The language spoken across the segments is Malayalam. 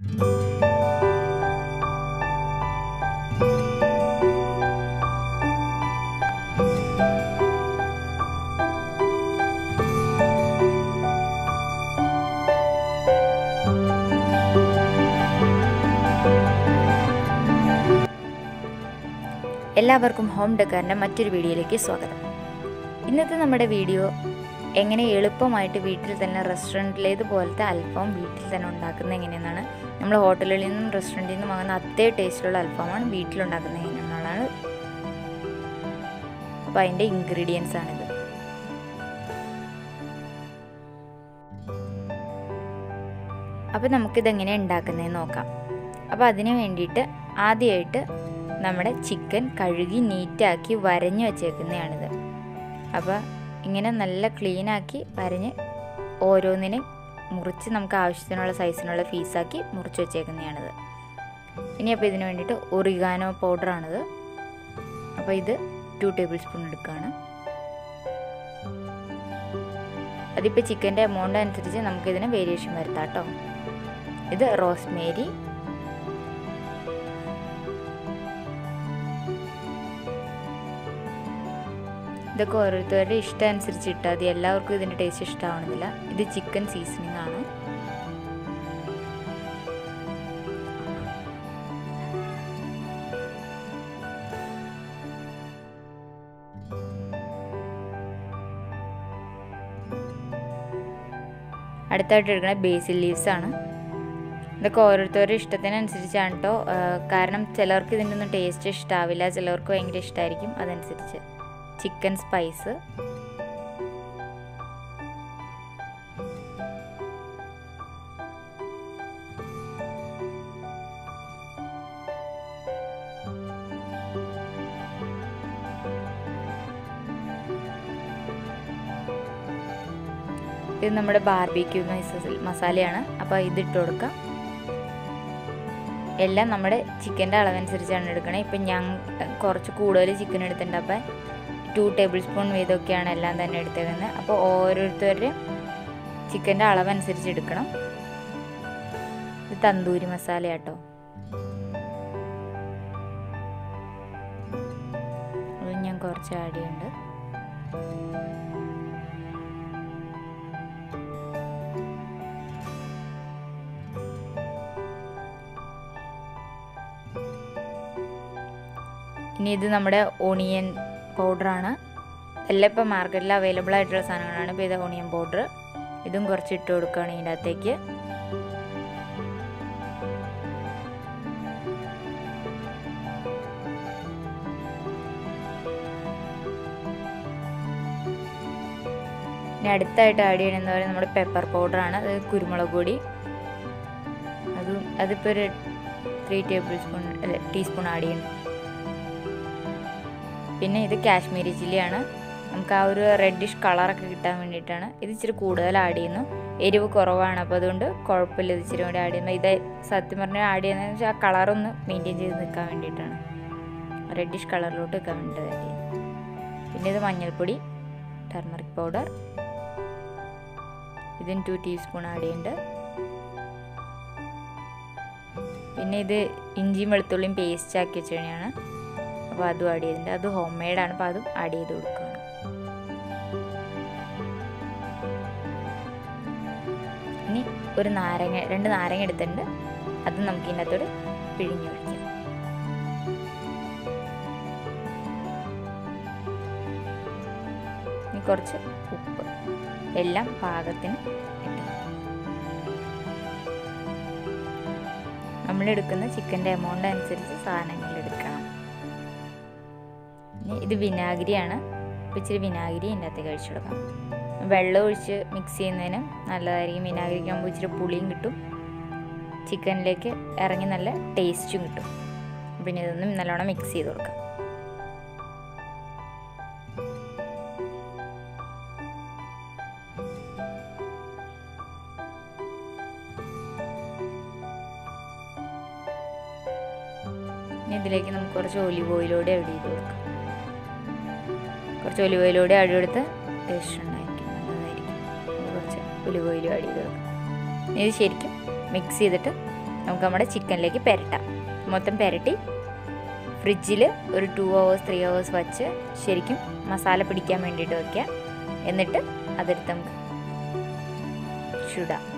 എല്ലാവർക്കും ഹോം ഡെക്കാറിൻ്റെ മറ്റൊരു വീഡിയോയിലേക്ക് സ്വാഗതം ഇന്നത്തെ നമ്മുടെ വീഡിയോ എങ്ങനെ എളുപ്പമായിട്ട് വീട്ടിൽ തന്നെ റെസ്റ്റോറൻറ്റിലേതുപോലത്തെ അൽഫാം വീട്ടിൽ തന്നെ ഉണ്ടാക്കുന്നത് എങ്ങനെയെന്നാണ് നമ്മൾ ഹോട്ടലുകളിൽ നിന്നും റെസ്റ്റോറൻറ്റിൽ നിന്നും വാങ്ങുന്ന അതേ ടേസ്റ്റിലുള്ള അൽഫാമാണ് വീട്ടിലുണ്ടാക്കുന്നത് എങ്ങനെയെന്നുള്ളതാണ് അപ്പോൾ അതിൻ്റെ ഇൻഗ്രീഡിയൻസ് ആണിത് അപ്പോൾ നമുക്കിതെങ്ങനെ ഉണ്ടാക്കുന്നതെന്ന് നോക്കാം അപ്പോൾ അതിന് വേണ്ടിയിട്ട് ആദ്യമായിട്ട് നമ്മുടെ ചിക്കൻ കഴുകി നീറ്റാക്കി വരഞ്ഞ് വെച്ചേക്കുന്നതാണിത് അപ്പോൾ ഇങ്ങനെ നല്ല ക്ലീനാക്കി വരഞ്ഞ് ഓരോന്നിനും മുറിച്ച് നമുക്ക് ആവശ്യത്തിനുള്ള സൈസിനുള്ള പീസാക്കി മുറിച്ച് വെച്ചേക്കുന്നതാണിത് ഇനി അപ്പോൾ ഇതിന് വേണ്ടിയിട്ട് ഒറിഗാനോ പൗഡറാണിത് അപ്പോൾ ഇത് ടു ടേബിൾ സ്പൂൺ എടുക്കുകയാണ് അതിപ്പോൾ ചിക്കൻ്റെ എമൗണ്ട് അനുസരിച്ച് നമുക്കിതിന് വേരിയേഷൻ വരുത്താം കേട്ടോ ഇത് റോസ്മേരി ഇതൊക്കെ ഓരോരുത്തരുടെ ഇഷ്ടം അനുസരിച്ച് ഇട്ടാൽ മതി എല്ലാവർക്കും ഇതിൻ്റെ ടേസ്റ്റ് ഇഷ്ടമാവണമെന്നില്ല ഇത് ചിക്കൻ സീസണിങ് ആണ് അടുത്തായിട്ട് എടുക്കുന്നത് ബേസിൽ ലീവ്സ് ആണ് ഇതൊക്കെ ഓരോരുത്തരുടെ ഇഷ്ടത്തിനനുസരിച്ചാണ് കേട്ടോ കാരണം ചിലർക്ക് ഇതിൻ്റെ ഒന്നും ടേസ്റ്റ് ഇഷ്ടാവില്ല ചിലർക്ക് ഭയങ്കര ഇഷ്ടമായിരിക്കും അതനുസരിച്ച് ചിക്കൻ സ്പൈസ് ഇത് നമ്മുടെ ബാർബിക്യൂ മസാലയാണ് അപ്പോൾ ഇതിട്ട് കൊടുക്കാം എല്ലാം നമ്മുടെ ചിക്കൻ്റെ അളവനുസരിച്ചാണ് എടുക്കണത് ഇപ്പം ഞാൻ കുറച്ച് കൂടുതൽ ചിക്കൻ എടുത്തിട്ടുണ്ട് അപ്പം ടു ടേബിൾ സ്പൂൺ വീതമൊക്കെയാണ് എല്ലാം തന്നെ എടുത്തേക്കുന്നത് അപ്പോൾ ഓരോരുത്തരുടെയും ചിക്കൻ്റെ അളവനുസരിച്ച് എടുക്കണം ഇത് തന്തൂരി മസാല കേട്ടോ അത് ഞാൻ കുറച്ച് ആഡ് ചെയ്യുന്നുണ്ട് ഇനി ഇത് നമ്മുടെ ഓണിയൻ പൗഡറാണ് എല്ലാം ഇപ്പം മാർക്കറ്റിൽ അവൈലബിൾ ആയിട്ടുള്ള സാധനങ്ങളാണ് ഇപ്പോൾ ഇത് ഓണിയൻ പൗഡർ ഇതും കുറച്ച് ഇട്ട് കൊടുക്കുകയാണ് ഇതിൻ്റെ അകത്തേക്ക് ഇനി അടുത്തായിട്ട് ആഡ് ചെയ്യണമെന്ന് പറയുന്നത് നമ്മുടെ പെപ്പർ പൗഡറാണ് അത് കുരുമുളക് പൊടി അതും അതിപ്പോൾ ഒരു ത്രീ ടേബിൾ സ്പൂൺ അല്ല ടീസ്പൂൺ ആഡ് ചെയ്യണം പിന്നെ ഇത് കാശ്മീരി ചില്ലിയാണ് നമുക്ക് ആ ഒരു റെഡിഷ് കളറൊക്കെ കിട്ടാൻ വേണ്ടിയിട്ടാണ് ഇത് ഇച്ചിരി കൂടുതൽ ആഡ് ചെയ്യുന്നു എരിവ് കുറവാണ് അപ്പോൾ അതുകൊണ്ട് കുഴപ്പമില്ല ഇത് ഇച്ചിരി കൂടി ആഡ് ചെയ്യുന്നത് ഇത് സത്യം പറഞ്ഞാൽ ആഡ് ചെയ്യുന്നതെന്ന് വെച്ചാൽ ആ കളറൊന്ന് മെയിൻറ്റെയിൻ ചെയ്ത് നിൽക്കാൻ വേണ്ടിയിട്ടാണ് റെഡിഷ് കളറിലോട്ട് നിൽക്കാൻ വേണ്ടിയിട്ട് ആഡ് ചെയ്യുന്നത് പിന്നെ ഇത് മഞ്ഞൾപ്പൊടി ടർമറിക് പൗഡർ ഇതിന് ടു ടീസ്പൂൺ ആഡ് ചെയ്യുന്നുണ്ട് പിന്നെ ഇത് ഇഞ്ചിയും വെളുത്തുള്ളിയും പേസ്റ്റ് ആക്കി വെച്ചാണ് അപ്പോൾ അതും ആഡ് ചെയ്തിട്ടുണ്ട് അത് ഹോം മെയ്ഡാണ് അപ്പോൾ അതും ആഡ് ചെയ്ത് കൊടുക്കുകയാണ് ഇനി ഒരു നാരങ്ങ രണ്ട് നാരങ്ങ എടുത്തിട്ടുണ്ട് അത് നമുക്ക് ഇതിനകത്തോട് പിഴിഞ്ഞൊഴിക്കാം ഇനി കുറച്ച് ഉപ്പ് എല്ലാം പാകത്തിന് ഇട്ട് നമ്മളെടുക്കുന്ന ചിക്കൻ്റെ എമൗണ്ട് അനുസരിച്ച് സാധനങ്ങൾ എടുക്കണം ഇനി ഇത് വിനാഗിരിയാണ് അപ്പോൾ ഇച്ചിരി വിനാഗിരി ഇതിൻ്റെ അകത്ത് കഴിച്ചു കൊടുക്കാം വെള്ളം ഒഴിച്ച് മിക്സ് ചെയ്യുന്നതിന് നല്ലതായിരിക്കും വിനാഗിരിക്കാകുമ്പോൾ ഇച്ചിരി പുളിയും കിട്ടും ചിക്കനിലേക്ക് ഇറങ്ങി നല്ല ടേസ്റ്റും കിട്ടും പിന്നെ ഇതൊന്നും നല്ലോണം മിക്സ് ചെയ്ത് കൊടുക്കാം ഇനി ഇതിലേക്ക് നമുക്ക് കുറച്ച് ഒലിവ് ഓയിലൂടെ ആഡ് ചെയ്ത് കൊടുക്കാം കുറച്ച് ഒലിവ് ഓയിലൂടെ ആഡ് കൊടുത്ത് ടേസ്റ്റ് ഉണ്ടായിരിക്കും നല്ലതായിരിക്കും കുറച്ച് ഒലിവ് ഓയിലും ആഡ് ചെയ്ത് കൊടുക്കാം ഇത് ശരിക്കും മിക്സ് ചെയ്തിട്ട് നമുക്ക് നമ്മുടെ ചിക്കനിലേക്ക് പെരട്ടാം മൊത്തം പെരട്ടി ഫ്രിഡ്ജിൽ ഒരു ടു അവേഴ്സ് ത്രീ അവേഴ്സ് വച്ച് ശരിക്കും മസാല പിടിക്കാൻ വേണ്ടിയിട്ട് വയ്ക്കുക എന്നിട്ട് അതെടുത്ത് നമുക്ക് ചുടാം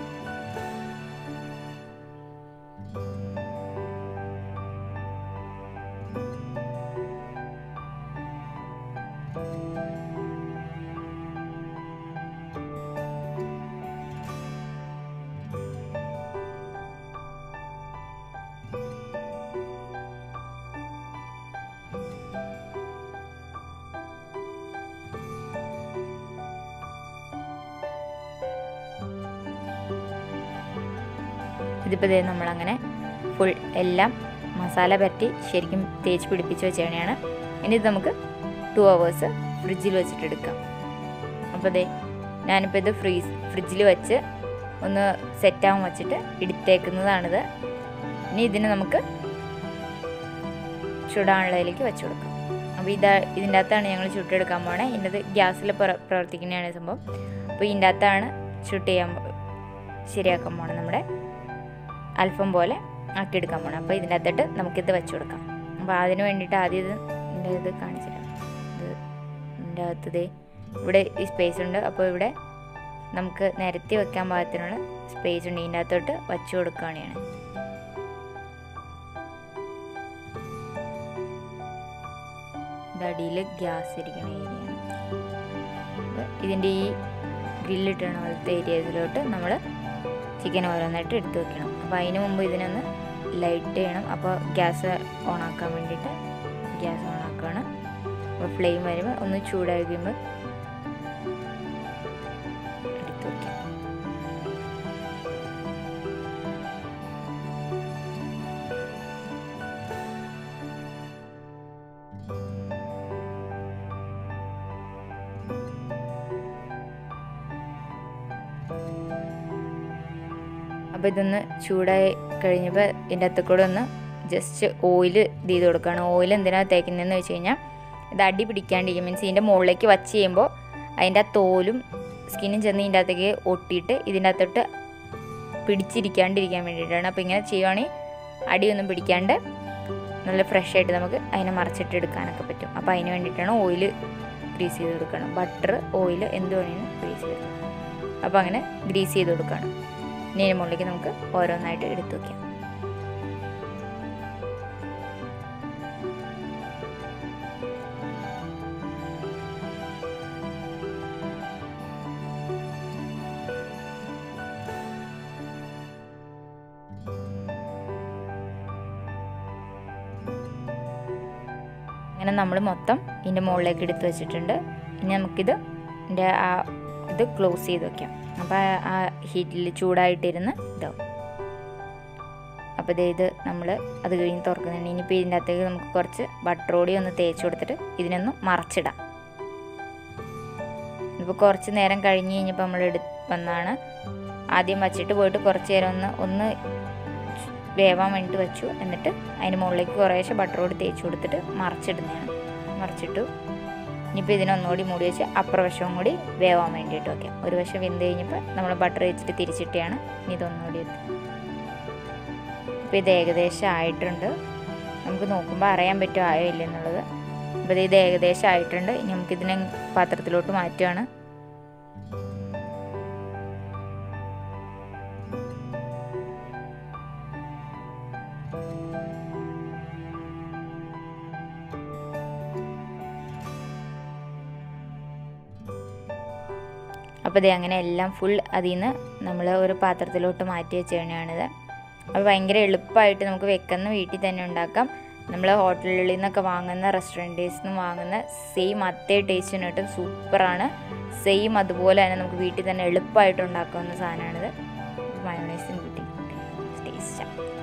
ഇതിപ്പോൾ ഇതേ നമ്മളങ്ങനെ ഫുൾ എല്ലാം മസാല പരട്ടി ശരിക്കും തേച്ച് പിടിപ്പിച്ച് വെച്ചാണ് ഇനി ഇത് നമുക്ക് ടു അവേഴ്സ് ഫ്രിഡ്ജിൽ വെച്ചിട്ട് എടുക്കാം അപ്പോൾ ദേ ഞാനിപ്പോൾ ഇത് ഫ്രീസ് ഫ്രിഡ്ജിൽ വെച്ച് ഒന്ന് സെറ്റാകാൻ വെച്ചിട്ട് എടുത്തേക്കുന്നതാണിത് ഇനി ഇതിന് നമുക്ക് ചുടാനുള്ളതിലേക്ക് വെച്ച് കൊടുക്കാം അപ്പോൾ ഇതാ ഇതിൻ്റെ അകത്താണ് ഞങ്ങൾ ചുട്ടെടുക്കാൻ പോണേ ഇതിൻ്റെ ഗ്യാസിൽ പ്രവർത്തിക്കുന്നതാണ് ഈ സംഭവം അപ്പോൾ ഇതിൻ്റെ അകത്താണ് ചുട്ട് ചെയ്യാൻ ശരിയാക്കാൻ പോണേ നമ്മുടെ അല്പം പോലെ ആക്കിയെടുക്കാൻ പോകണം അപ്പോൾ ഇതിൻ്റെ അകത്തിട്ട് നമുക്കിത് വെച്ച് കൊടുക്കാം അപ്പോൾ അതിന് വേണ്ടിയിട്ട് ആദ്യം ഇത് ഇതിൻ്റെ ഇത് കാണിച്ചിട്ടാണ് ഇത് ഇതിൻ്റെ അകത്ത് ദേ ഇവിടെ ഈ സ്പേസ് ഉണ്ട് അപ്പോൾ ഇവിടെ നമുക്ക് നിരത്തി വെക്കാൻ പാകത്തിനുള്ള സ്പേസ് ഉണ്ട് ഇതിൻ്റെ അകത്തോട്ട് വച്ച് കൊടുക്കുകയാണ് ഞാൻ അടിയിൽ ഗ്യാസ് ഇരിക്കണ ഏരിയയാണ് ഇതിൻ്റെ ഈ ഗ്രില്ലിട്ടണ പോലത്തെ ഏരിയയിലോട്ട് നമ്മൾ ചിക്കൻ ഓരോന്നായിട്ട് എടുത്ത് വെക്കണം അപ്പോൾ അതിന് മുമ്പ് ഇതിനൊന്ന് ലൈറ്റ് ചെയ്യണം അപ്പോൾ ഗ്യാസ് ഓണാക്കാൻ വേണ്ടിയിട്ട് ഗ്യാസ് ഓണാക്കുകയാണ് അപ്പോൾ ഫ്ലെയിം വരുമ്പോൾ ഒന്ന് ചൂടായി കഴിയുമ്പോൾ എടുത്ത് വയ്ക്കാം അപ്പോൾ ഇതൊന്ന് ചൂടായി കഴിഞ്ഞപ്പോൾ ഇതിൻ്റെ അകത്ത് കൂടെ ഒന്ന് ജസ്റ്റ് ഓയിൽ ഇത് ചെയ്ത് കൊടുക്കുകയാണ് ഓയിൽ എന്തിനാണ് തേക്കുന്നതെന്ന് വെച്ച് കഴിഞ്ഞാൽ ഇത് അടി പിടിക്കാണ്ടിരിക്കും മീൻസ് ഇതിൻ്റെ മുകളിലേക്ക് വച്ച് ചെയ്യുമ്പോൾ അതിൻ്റെ ആ തോലും സ്കിന്നും ചെന്ന് ഇതിൻ്റെ അകത്തേക്ക് ഒട്ടിയിട്ട് ഇതിൻ്റെ അകത്തോട്ട് പിടിച്ചിരിക്കാണ്ടിരിക്കാൻ വേണ്ടിയിട്ടാണ് അപ്പോൾ ഇങ്ങനെ ചെയ്യുവാണെങ്കിൽ അടിയൊന്നും പിടിക്കാണ്ട് നല്ല ഫ്രഷ് ആയിട്ട് നമുക്ക് അതിനെ മറിച്ചിട്ട് എടുക്കാനൊക്കെ പറ്റും അപ്പോൾ അതിന് വേണ്ടിയിട്ടാണ് ഓയിൽ ഗ്രീസ് ചെയ്ത് കൊടുക്കണം ബട്ടർ ഓയിൽ എന്ത് വേണമെങ്കിലും ഗ്രീസ് ചെയ്ത് അപ്പോൾ അങ്ങനെ ഗ്രീസ് ചെയ്ത് കൊടുക്കണം ഇനി ഇതിന് മുകളിലേക്ക് നമുക്ക് ഓരോന്നായിട്ട് എടുത്തു വയ്ക്കാം അങ്ങനെ നമ്മൾ മൊത്തം ഇതിൻ്റെ മുകളിലേക്ക് എടുത്ത് വെച്ചിട്ടുണ്ട് ഇനി നമുക്കിത് ഇതിൻ്റെ ആ ഇത് ക്ലോസ് ചെയ്ത് വെക്കാം അപ്പോൾ ആ ഹീറ്റിൽ ചൂടായിട്ടിരുന്ന് ഇതാവും അപ്പോൾ ഇത് ഇത് നമ്മൾ അത് കഴിഞ്ഞ് തുറക്കുന്നുണ്ട് ഇനിയിപ്പോൾ ഇതിൻ്റെ അകത്തേക്ക് നമുക്ക് കുറച്ച് ബട്ടർ പൊടി ഒന്ന് തേച്ച് കൊടുത്തിട്ട് ഇതിനൊന്ന് മറച്ചിടാം ഇപ്പോൾ കുറച്ച് നേരം കഴിഞ്ഞ് കഴിഞ്ഞപ്പോൾ നമ്മൾ എടു വന്നാണ് ആദ്യം വച്ചിട്ട് പോയിട്ട് കുറച്ച് നേരം ഒന്ന് ഒന്ന് വേവാൻ വേണ്ടിയിട്ട് വെച്ചു എന്നിട്ട് അതിന് മുകളിലേക്ക് കുറേശ്ശെ ബട്ടർ പൊടി തേച്ച് കൊടുത്തിട്ട് മറച്ചിടുന്നതാണ് മറിച്ചിട്ടു ഇനിയിപ്പോൾ ഇതിനൊന്നുകൂടി മൂടി വെച്ച് അപ്പുറ വശവും കൂടി വേവാൻ വേണ്ടിയിട്ട് വയ്ക്കാം ഒരു വശം വെന്ത് കഴിഞ്ഞപ്പോൾ നമ്മൾ ബട്ടർ വെച്ചിട്ട് തിരിച്ചിട്ടാണ് ഇനി ഇതൊന്നുകൂടി ഇപ്പോൾ ഇത് ഏകദേശം ആയിട്ടുണ്ട് നമുക്ക് നോക്കുമ്പോൾ അറിയാൻ പറ്റുമോ ആയോ ഇല്ലെന്നുള്ളത് അപ്പോൾ ഇത് ഏകദേശം ആയിട്ടുണ്ട് ഇനി നമുക്കിതിനെ പാത്രത്തിലോട്ട് മാറ്റുകയാണ് അപ്പോൾ ഇത് അങ്ങനെ എല്ലാം ഫുൾ അതിൽ നിന്ന് നമ്മൾ ഒരു പാത്രത്തിലോട്ട് മാറ്റി വെച്ചാണിത് അപ്പോൾ ഭയങ്കര എളുപ്പമായിട്ട് നമുക്ക് വെക്കുന്ന വീട്ടിൽ തന്നെ ഉണ്ടാക്കാം നമ്മൾ ഹോട്ടലുകളിൽ നിന്നൊക്കെ വാങ്ങുന്ന റെസ്റ്റോറൻറ്റീസിൽ നിന്ന് വാങ്ങുന്ന സെയിം അതേ ടേസ്റ്റിന് കിട്ടും സൂപ്പറാണ് സെയിം അതുപോലെ തന്നെ നമുക്ക് വീട്ടിൽ തന്നെ എളുപ്പമായിട്ട് ഉണ്ടാക്കാവുന്ന സാധനമാണിത് മയോണൈസും കിട്ടി ടേസ്റ്റാണ്